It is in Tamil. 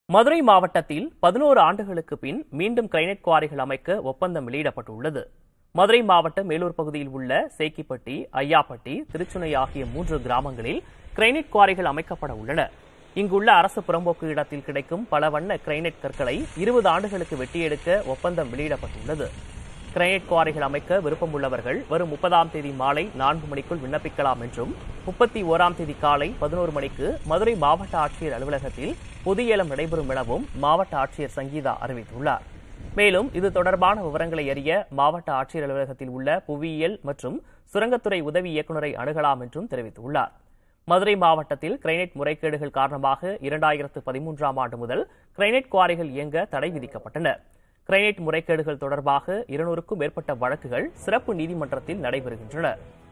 மதுரை மாவட்டத்தில் பதினோரு ஆண்டுகளுக்கு பின் மீண்டும் கிரைனைட் குவாரிகள் அமைக்க ஒப்பந்தம் வெளியிடப்பட்டுள்ளது மதுரை மாவட்ட மேலூர் பகுதியில் உள்ள சேக்கிப்பட்டி ஐயாப்பட்டி திருச்சுனை ஆகிய மூன்று கிராமங்களில் கிரைனைட் குவாரிகள் அமைக்கப்பட உள்ளன இங்குள்ள அரசு புறம்போக்கு இடத்தில் கிடைக்கும் பல வண்ண கிரைனைட் கற்களை இருபது ஆண்டுகளுக்கு வெட்டியெடுக்க ஒப்பந்தம் வெளியிடப்பட்டுள்ளது கிரைனைட் குவாரிகள் அமைக்க விருப்பமுள்ளவர்கள் வரும் முப்பதாம் தேதி மாலை நான்கு மணிக்குள் விண்ணப்பிக்கலாம் என்றும் முப்பத்தி ஓராம் தேதி காலை பதினோரு மணிக்கு மதுரை மாவட்ட ஆட்சியர் அலுவலகத்தில் பொது ஏலம் நடைபெறும் எனவும் மாவட்ட ஆட்சியர் சங்கீதா அறிவித்துள்ளார் மேலும் இது தொடர்பான விவரங்களை அறிய மாவட்ட ஆட்சியர் அலுவலகத்தில் உள்ள புவியியல் மற்றும் சுரங்கத்துறை உதவி இயக்குநரை அணுகலாம் என்றும் தெரிவித்துள்ளார் மதுரை மாவட்டத்தில் கிரைனைட் முறைகேடுகள் காரணமாக இரண்டாயிரத்து பதிமூன்றாம் ஆண்டு முதல் கிரைனைட் குவாரிகள் இயங்க தடை விதிக்கப்பட்டன கிரைனைட் முறைகேடுகள் தொடர்பாக இருநூறுக்கும் மேற்பட்ட வழக்குகள் சிறப்பு நீதிமன்றத்தில் நடைபெறுகின்றன